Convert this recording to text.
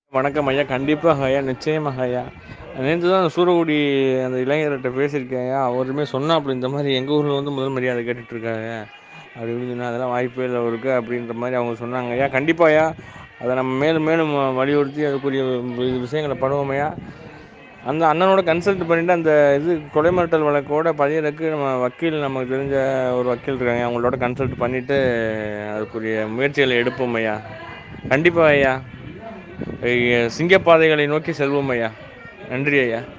வணக்கம் ஐயா கண்டிப்பாக ஐயா நிச்சயமாக ஐயா நேற்று தான் அந்த சூரக்குடி அந்த இளைஞர்கிட்ட பேசியிருக்கேன் ஐயா அவருமே சொன்னாப்புல இந்த மாதிரி எங்கள் ஊரில் வந்து முதல் மரியாதை கேட்டுட்ருக்காங்க அப்படி இப்படின்னு சொன்னா அதெல்லாம் வாய்ப்பே இல்லை அவருக்கு அப்படின்ற மாதிரி அவங்க சொன்னாங்க ஐயா கண்டிப்பாக ஐயா அதை நம்ம மேலும் மேலும் வலியுறுத்தி அதுக்குரிய வி- விஷயங்களை பண்ணுவோம் ஐயா அந்த அண்ணனோட கன்சல்ட் பண்ணிட்டு அந்த இது கொலை மிரட்டல் வழக்கோட பதியறதுக்கு நம்ம வக்கீல் நமக்கு தெரிஞ்ச ஒரு வக்கீல் இருக்காங்க அவங்களோட கன்சல்ட் பண்ணிவிட்டு அதுக்குரிய முயற்சிகளை எடுப்போம் ஐயா கண்டிப்பாக ஐயா ஐய, சிங்கப்பாதைகளை நோக்கி செல்வோம் ஐயா நன்றி ஐயா